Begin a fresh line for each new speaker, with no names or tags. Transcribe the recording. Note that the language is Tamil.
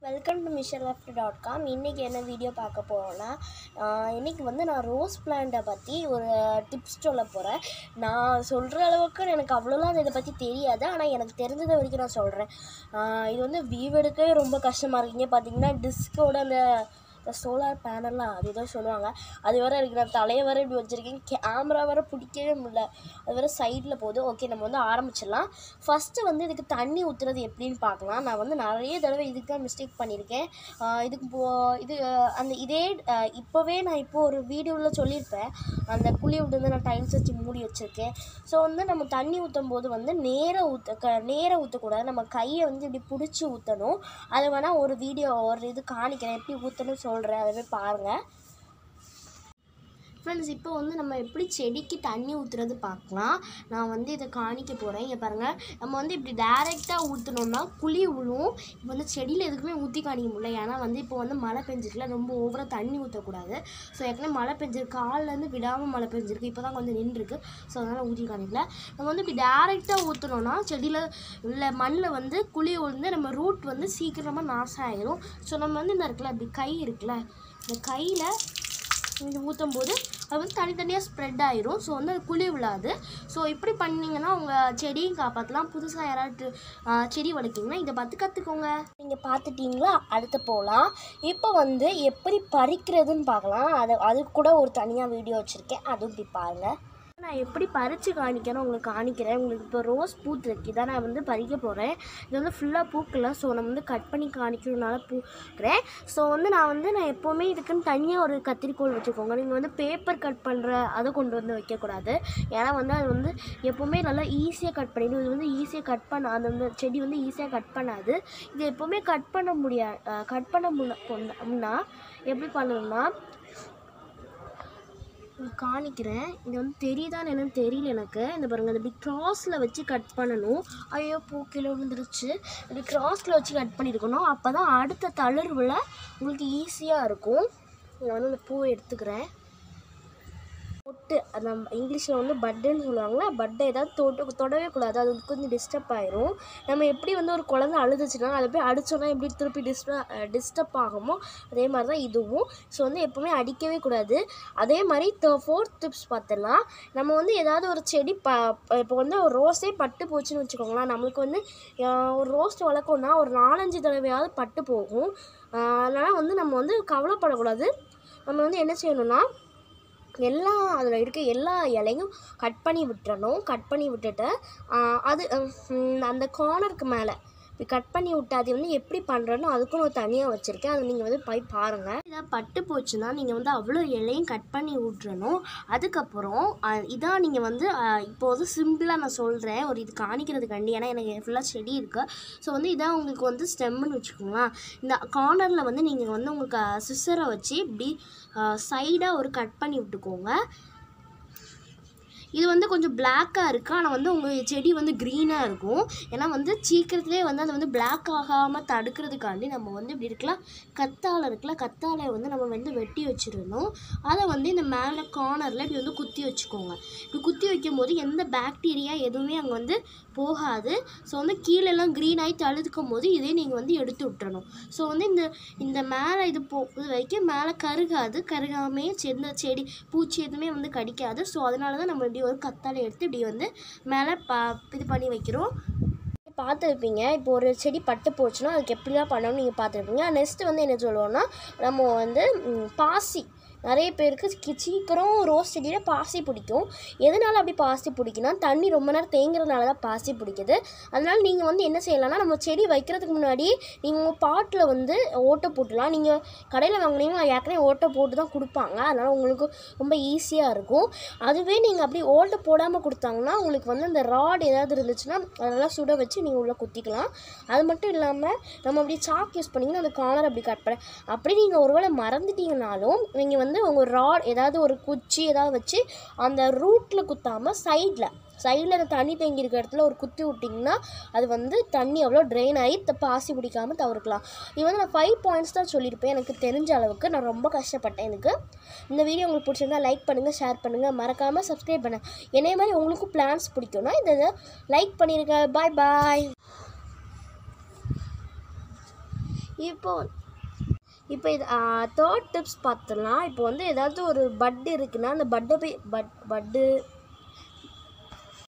வெல்கம் டு மிஷர் லெஃப்ட் டாட் காம் இன்றைக்கி என்ன வீடியோ பார்க்க போகிறோன்னா இன்றைக்கி வந்து நான் ரோஸ் பிளான்ட்டை பற்றி ஒரு டிப்ஸ் சொல்ல போகிறேன் நான் சொல்கிற அளவுக்கு எனக்கு அவ்வளோலாம் இதை பற்றி தெரியாது ஆனால் எனக்கு தெரிஞ்சதை வரைக்கும் நான் சொல்கிறேன் இது வந்து வியூ எடுக்கவே ரொம்ப கஷ்டமாக இருக்குங்க பார்த்தீங்கன்னா டிஸ்கோட அந்த சோலார் பேனல்லாம் அது ஏதோ சொல்லுவாங்க அது வேறு இருக்கு நான் தலையை வேறு இப்படி வச்சுருக்கேன் கேமரா வேறு பிடிக்கவே முடியல அது வேறு சைடில் போகுது ஓகே நம்ம வந்து ஆரம்பிச்சிடலாம் ஃபஸ்ட்டு வந்து இதுக்கு தண்ணி ஊற்றுறது எப்படின்னு பார்க்கலாம் நான் வந்து நிறைய தடவை இதுக்கு தான் மிஸ்டேக் பண்ணியிருக்கேன் ஆஹ் இதுக்கு போ இது ஆஹ் அந்த இதே ஆஹ் இப்போவே நான் இப்போ ஒரு வீடியோவில் சொல்லியிருப்பேன் அந்த குழி விட்டு நான் டைல்ஸ் வச்சு மூடி வச்சுருக்கேன் ஸோ வந்து நம்ம தண்ணி ஊற்றும் போது வந்து நேராக ஊற்ற க நேராக ஊற்றக்கூடாது நம்ம கையை வந்து இப்படி பிடிச்சி ஊற்றணும் அதை வேணால் ஒரு வீடியோ ஒரு இது காணிக்கிறேன் எப்படி ஊற்றணும்னு சொல்கிறேன் அதை போய் பாருங்கள் ஃப்ரெண்ட்ஸ் இப்போ வந்து நம்ம எப்படி செடிக்கு தண்ணி ஊற்றுறது பார்க்கலாம் நான் வந்து இதை காணிக்க போகிறேன் இங்கே பாருங்கள் நம்ம வந்து இப்படி டைரெக்டாக ஊற்றினோம்னா குழி விழும் இப்போ வந்து செடியில் எதுக்குமே ஊற்றி காணிக்க முடியல ஏன்னா வந்து இப்போ வந்து மழை பெஞ்சிருக்குல ரொம்ப ஓவராக தண்ணி ஊற்றக்கூடாது ஸோ ஏற்கனவே மழை பெஞ்சிருக்கு காலிலேருந்து விடாமல் மழை பெஞ்சிருக்கு இப்போ தான் கொஞ்சம் நின்றுருக்கு ஸோ அதனால் ஊற்றி காணிக்கல நம்ம வந்து இப்படி டைரெக்டாக ஊற்றினோன்னா செடியில் உள்ள மண்ணில் வந்து குழி விழுந்து நம்ம ரூட் வந்து சீக்கிரமாக நாசம் ஆயிரும் ஸோ நம்ம வந்து இந்த இருக்குல்ல இப்படி கை இருக்குல்ல இந்த கையில் இது ஊற்றும் போது அது வந்து தனித்தனியாக ஸ்ப்ரெட் ஆயிரும் ஸோ வந்து அது குழி விழாது ஸோ இப்படி பண்ணீங்கன்னா உங்கள் செடியும் காப்பாற்றலாம் புதுசாக யாராவது ஆ, செடி வளர்க்கிங்கன்னா இதை பார்த்து கற்றுக்கோங்க நீங்கள் பார்த்துட்டீங்களா அடுத்து போகலாம் இப்போ வந்து எப்படி பறிக்கிறதுன்னு பார்க்கலாம் அது அதுக்கு கூட ஒரு தனியாக வீடியோ வச்சுருக்கேன் அதுவும் இப்படி பாருங்கள் நான் எப்படி பறித்து காணிக்கிறேன் உங்களுக்கு காணிக்கிறேன் உங்களுக்கு இப்போ ரோஸ் பூத்துருக்கு இதான் நான் வந்து பறிக்க போகிறேன் இது வந்து ஃபுல்லாக பூக்கல ஸோ நான் வந்து கட் பண்ணி காணிக்கிறதுனால பூக்கிறேன் ஸோ வந்து நான் வந்து நான் எப்போவுமே இதுக்குன்னு தனியாக ஒரு கத்திரிக்கோல் வச்சுக்கோங்க நீங்கள் வந்து பேப்பர் கட் பண்ணுற அதை கொண்டு வந்து வைக்கக்கூடாது ஏன்னா வந்து அது வந்து எப்போவுமே நல்லா ஈஸியாக கட் பண்ணிடும் இது வந்து ஈஸியாக கட் பண்ண அந்த வந்து செடி வந்து ஈஸியாக கட் பண்ணாது இது எப்போவுமே கட் பண்ண முடியாது கட் பண்ண முன்னா எப்படி பண்ணணும்னா இது காணிக்கிறேன் இது வந்து தெரியுதான்னு என்னன்னு தெரியல எனக்கு இந்த பாருங்க இந்த இப்படி கிராஸில் வச்சு கட் பண்ணணும் ஐயோ பூ கீழே விழுந்துருச்சு இப்படி கிராஸில் வச்சு கட் பண்ணியிருக்கணும் அப்போ தான் அடுத்த தளர்வில் உங்களுக்கு ஈஸியாக இருக்கும் நான் வந்து இந்த பூவை எடுத்துக்கிறேன் பொட்டு அது நம்ம இங்கிலீஷில் வந்து பட்டுன்னு சொல்லுவாங்களா பட்டை ஏதாவது தொட்டு தொடவே கூடாது அது வந்து கொஞ்சம் டிஸ்டர்ப் ஆயிரும் நம்ம எப்படி வந்து ஒரு குழந்தை அழுதுச்சுன்னா அதை போய் அடிச்சோன்னா எப்படி திருப்பி டிஸ்டர்ப் டிஸ்டர்ப் ஆகுமோ அதே மாதிரி தான் இதுவும் ஸோ வந்து எப்போவுமே அடிக்கவே கூடாது அதே மாதிரி ஃபோர்த் டிப்ஸ் பார்த்துடலாம் நம்ம வந்து ஏதாவது ஒரு செடி ப இப்போ வந்து ஒரு ரோஸே பட்டு போச்சுன்னு வச்சுக்கோங்களேன் நம்மளுக்கு வந்து ஆஹ், ஒரு ரோஸ் வளர்க்கணும்னா ஒரு நாலஞ்சு தடவையாவது பட்டு போகும் அதனால் வந்து நம்ம வந்து கவலைப்படக்கூடாது நம்ம வந்து என்ன செய்யணும்னா எல்லா அதில் இருக்க எல்லா இலையும் கட் பண்ணி விட்டுறணும் கட் பண்ணி விட்டுட்டு ஆஹ், அது ஹம், அந்த கார்னருக்கு மேலே இப்படி கட் பண்ணி விட்டு அது வந்து எப்படி பண்ணுறேன்னு அதுக்கும் நான் தனியாக வச்சுருக்கேன் அதை நீங்கள் வந்து போய் பாருங்கள் இதாக பட்டு போச்சுன்னா நீங்கள் வந்து அவ்வளோ இலையும் கட் பண்ணி விட்றணும் அதுக்கப்புறம் ஆஹ், இதான் நீங்கள் வந்து ஆஹ், இப்போ வந்து சிம்பிளாக நான் சொல்கிறேன் ஒரு இது காணிக்கிறதுக்காண்டி ஏன்னா எனக்கு ஃபுல்லாக செடி இருக்குது ஸோ வந்து இதான் உங்களுக்கு வந்து ஸ்டெம்முன்னு வச்சுக்கோங்களேன் இந்த கார்னரில் வந்து நீங்கள் வந்து உங்களுக்கு சிசரை வச்சு இப்படி சைடாக ஒரு கட் பண்ணி விட்டுக்கோங்க இது வந்து கொஞ்சம் பிளாக்காக இருக்குது ஆனால் வந்து உங்கள் செடி வந்து க்ரீனாக இருக்கும் ஏன்னா வந்து சீக்கிரத்துலேயே வந்து அது வந்து பிளாக் ஆகாமல் தடுக்கிறதுக்காண்டி நம்ம வந்து இப்படி இருக்கலாம் கத்தாழை இருக்குல்ல கத்தாழையை வந்து நம்ம வந்து வெட்டி வச்சிடணும் அதை வந்து இந்த மேலே கார்னரில் இப்படி வந்து குத்தி வச்சுக்கோங்க இப்படி குத்தி வைக்கும் போது எந்த பாக்டீரியா எதுவுமே அங்கே வந்து போகாது ஸோ வந்து கீழெல்லாம் க்ரீன் ஆகி தழுதுக்கும் போது இதே நீங்கள் வந்து எடுத்து விட்டுறணும் ஸோ வந்து இந்த இந்த மேலே இது போ இது வரைக்கும் மேலே கருகாது கருகாமே எந்த செடி பூச்சி எதுவுமே வந்து கடிக்காது ஸோ அதனால தான் நம்ம இப்படி ஒரு கத்தாழை எடுத்து இப்படி வந்து மேலே பா இது பண்ணி வைக்கிறோம் பார்த்துருப்பீங்க இப்போ ஒரு செடி பட்டு போச்சுன்னா அதுக்கு எப்படிலாம் பண்ணணும்னு நீங்கள் பார்த்துருப்பீங்க நெக்ஸ்ட்டு வந்து என்ன சொல்லுவோம்னா நம்ம வந்து ம், பாசி நிறைய பேருக்கு கி- சீக்கிரம் ரோஸ் செடியில் பாசி பிடிக்கும் எதனால் அப்படி பாசி பிடிக்குன்னா தண்ணி ரொம்ப நேரம் தேங்குறதுனால தான் பாசி பிடிக்குது அதனால் நீங்கள் வந்து என்ன செய்யலாம்னா நம்ம செடி வைக்கிறதுக்கு முன்னாடி நீங்கள் உங்கள் பாட்டில் வந்து ஓட்டை போட்டுலாம் நீங்கள் கடையில் வாங்குனீங்கன்னா ஏற்கனவே ஓட்டை போட்டு தான் கொடுப்பாங்க அதனால் உங்களுக்கு ரொம்ப ஈஸியாக இருக்கும் அதுவே நீங்கள் அப்படி ஓட்டை போடாமல் கொடுத்தாங்கன்னா உங்களுக்கு வந்து அந்த ராட் ஏதாவது இருந்துச்சுன்னா அதெல்லாம் சுட வச்சு நீங்கள் உள்ளே குத்திக்கலாம் அது மட்டும் இல்லாமல் நம்ம அப்படி சாக் யூஸ் பண்ணிங்கன்னா அந்த கார்னர் அப்படி கட் பண்ண அப்படி நீங்கள் ஒருவேளை மறந்துட்டீங்கனாலும் நீங்கள் வந்து உங்கள் ராட் ஏதாவது ஒரு குச்சி ஏதாவது வச்சு அந்த ரூட்டில் குத்தாமல் சைடில் சைடில் அந்த தண்ணி தேங்கி இருக்க இடத்துல ஒரு குத்தி விட்டிங்கன்னா அது வந்து தண்ணி அவ்வளோ ட்ரெயின் ஆகி த- பாசி பிடிக்காமல் தவிர்க்கலாம் இது வந்து நான் ஃபைவ் பாயிண்ட்ஸ் தான் சொல்லியிருப்பேன் எனக்கு தெரிஞ்ச அளவுக்கு நான் ரொம்ப கஷ்டப்பட்டேன் எனக்கு இந்த வீடியோ உங்களுக்கு பிடிச்சிருந்தா லைக் பண்ணுங்கள் ஷேர் பண்ணுங்கள் மறக்காமல் சப்ஸ்கிரைப் பண்ண என்னைய மாதிரி உங்களுக்கும் பிளான்ஸ் பிடிக்கும்னா இதை லைக் பண்ணிடுங்க பாய் பாய் இப்போ இப்போ இது தேர்ட் டிப்ஸ் பார்த்துடலாம் இப்போ வந்து ஏதாவது ஒரு பட் இருக்குன்னா அந்த பட்டை போய் பட் பட்டு